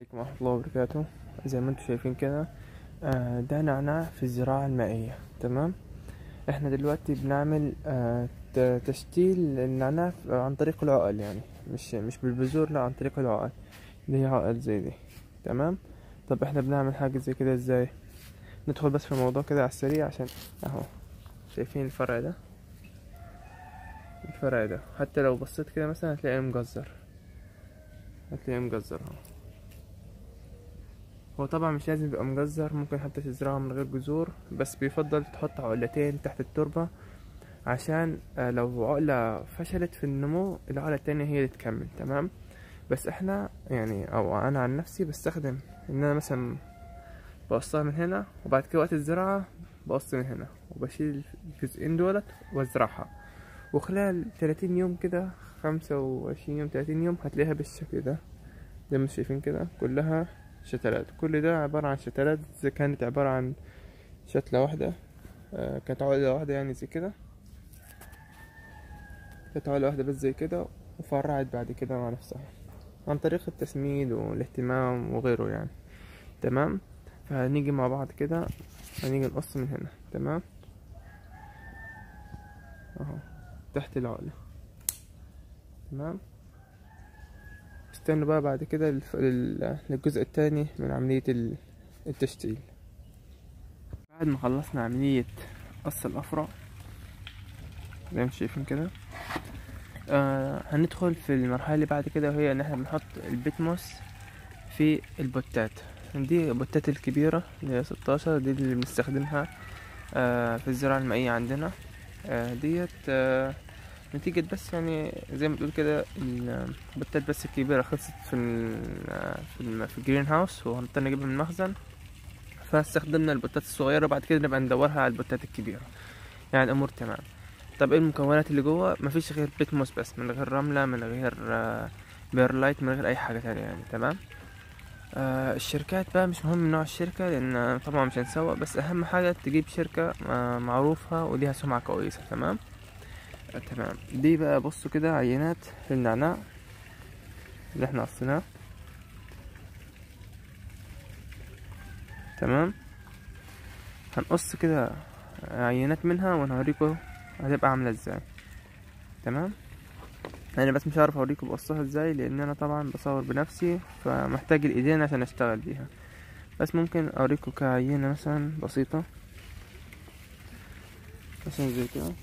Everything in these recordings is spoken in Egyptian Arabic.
عليكم ورحمة الله وبركاته زي ما انتم شايفين كده آه، ده نعناع في الزراعة المائية تمام احنا دلوقتي بنعمل آه، ت- تشتيل النعناع ف- عن طريق العقل يعني مش مش بالبذور لا عن طريق العقل اللي هي عقل زي دي تمام طب احنا بنعمل حاجة زي كده ازاي ندخل بس في الموضوع كده على السريع عشان اهو شايفين الفرع ده الفرع ده حتى لو بصيت كده مثلا هتلاقيه مجزر هتلاقيه مجزر اهو هو طبعا مش لازم يبقى مجزر ممكن حتى تزرعه من غير جذور بس بيفضل تحط عقلتين تحت التربة عشان آه، لو عقلة فشلت في النمو العقلة التانية هي اللي تكمل تمام بس احنا يعني او انا عن نفسي بستخدم ان انا مثلا بقصها من هنا وبعد كده وقت الزراعة بقص من هنا وبشيل الجزئين دولت وازرعها وخلال 30 يوم كده خمسة وعشرين يوم 30 يوم هتلاقيها بالشكل ده زي ما انتم شايفين كده كلها شتلات كل ده عبارة عن شتلات إذا كانت عبارة عن شتلة واحدة آه، كانت عقلة واحدة يعني زي كده كانت عقلة واحدة بس زي كده وفرعت بعد كده مع نفسها عن طريق التسميد والاهتمام وغيره يعني تمام فهنيجي مع بعض كده هنيجي نقص من هنا تمام اهو تحت العقلة تمام استنوا بقى بعد كده للف- لل- للجزء التاني من عملية ال- التشتيل بعد ما خلصنا عملية قص الأفرع زي ما انتم شايفين كده آه هندخل في المرحلة اللي بعد كده وهي ان احنا بنحط البيتموس في البوتات دي البوتات الكبيرة اللي هي 16 دي اللي بنستخدمها آه في الزراعة المائية عندنا آه ديت آه نتيجة بس يعني زي ما تقول كده البوتات بس الكبيرة خلصت في ال في, الم- في الجرين هاوس وهنضطر نجيبها من المخزن فاستخدمنا البوتات الصغيرة بعد كده نبقى ندورها على البوتات الكبيرة يعني الأمور تمام طب ايه المكونات اللي جوه مفيش غير بيتموس بس من غير رملة من غير آه، بيرلايت من غير أي حاجة تانية يعني تمام آه الشركات بقى مش مهم نوع الشركة لأن طبعا مش هنسوق بس أهم حاجة تجيب شركة آه معروفة وليها سمعة كويسة تمام آه تمام دي بقى بصوا كده عينات للنعناع اللي احنا قصيناه تمام هنقص كده عينات منها ونوريكم هتبقى عاملة ازاي تمام انا بس مش عارف اوريكم بقصها ازاي لان انا طبعا بصور بنفسي فمحتاج الايدين عشان اشتغل بيها بس ممكن اوريكم كعينة مثلا بسيطة مثلا زي كده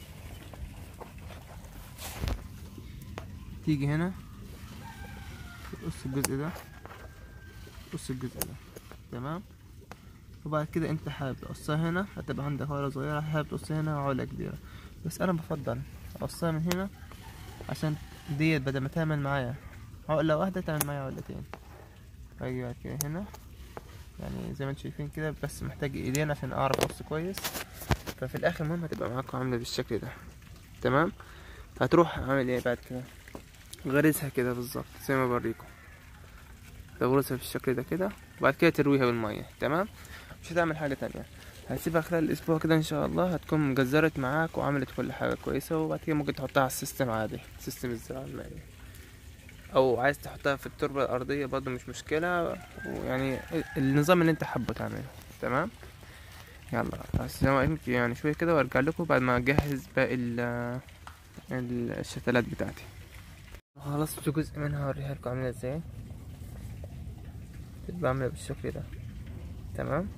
تيجي هنا تقص الجزء ده تقص الجزء ده تمام وبعد كده انت حابب تقصها هنا هتبقى عندك عقلة صغيرة حابب تقصها هنا عقلة كبيرة بس انا بفضل اقصها من هنا عشان ديت بدل ما تعمل معايا عقلة واحدة تعمل معايا عقلتين باجي بعد كده هنا يعني زي ما انتم شايفين كده بس محتاج ايدين عشان اعرف اقص كويس ففي الاخر المهم هتبقى معاكم عاملة بالشكل ده تمام هتروح عامل ايه بعد كده غرزها كده بالظبط زي ما بوريكم تغرزها بالشكل ده كده وبعد كده ترويها بالمية تمام مش هتعمل حاجة تانية هتسيبها خلال الأسبوع كده إن شاء الله هتكون مجزرت معاك وعملت كل حاجة كويسة وبعد كده ممكن تحطها على السيستم عادي سيستم الزراعة المائية أو عايز تحطها في التربة الأرضية برضه مش مشكلة ويعني النظام اللي أنت حابه تعمله تمام يلا هسيبكم يعني شوية كده وأرجع لكم بعد ما أجهز باقي ال- ال- الشتلات بتاعتي خلصت جزء منها هوريها لكم عاملة ازاي تبقى عاملة بالشكل ده تمام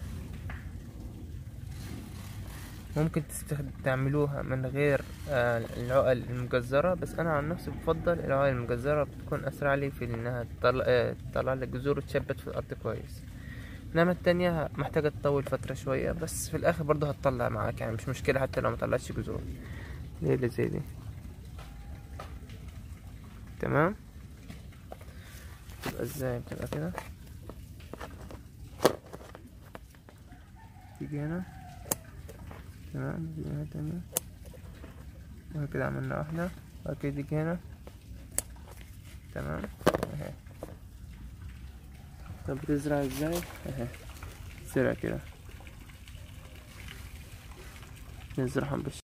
ممكن تستخد... تعملوها من غير آه العقل المجزرة بس أنا عن نفسي بفضل العقل المجزرة بتكون أسرع لي في إنها تطلع, آه تطلع لك جذور وتشبت في الأرض كويس إنما التانية محتاجة تطول فترة شوية بس في الآخر برضه هتطلع معاك يعني مش مشكلة حتى لو مطلعتش جذور دي اللي زي دي تمام تبقى ازاي بتبقى كده تيجي هنا تمام تيجي هنا تانية وهي كده عملنا واحدة بعد كده تيجي هنا تمام اهي طب بتزرع ازاي اهي زرع كده نزرعهم بالش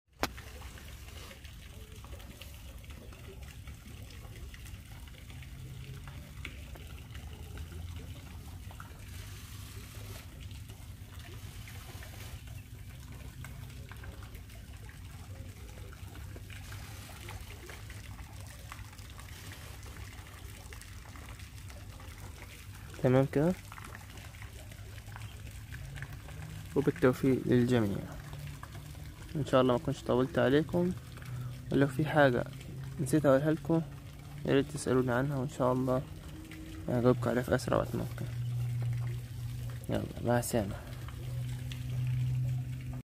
تمام كده وبالتوفيق للجميع ان شاء الله ما كنتش طولت عليكم ولو في حاجة نسيت اقولها لكم يا ريت تسألوني عنها وان شاء الله هجاوبكم عليها في اسرع وقت ممكن يلا مع السلامة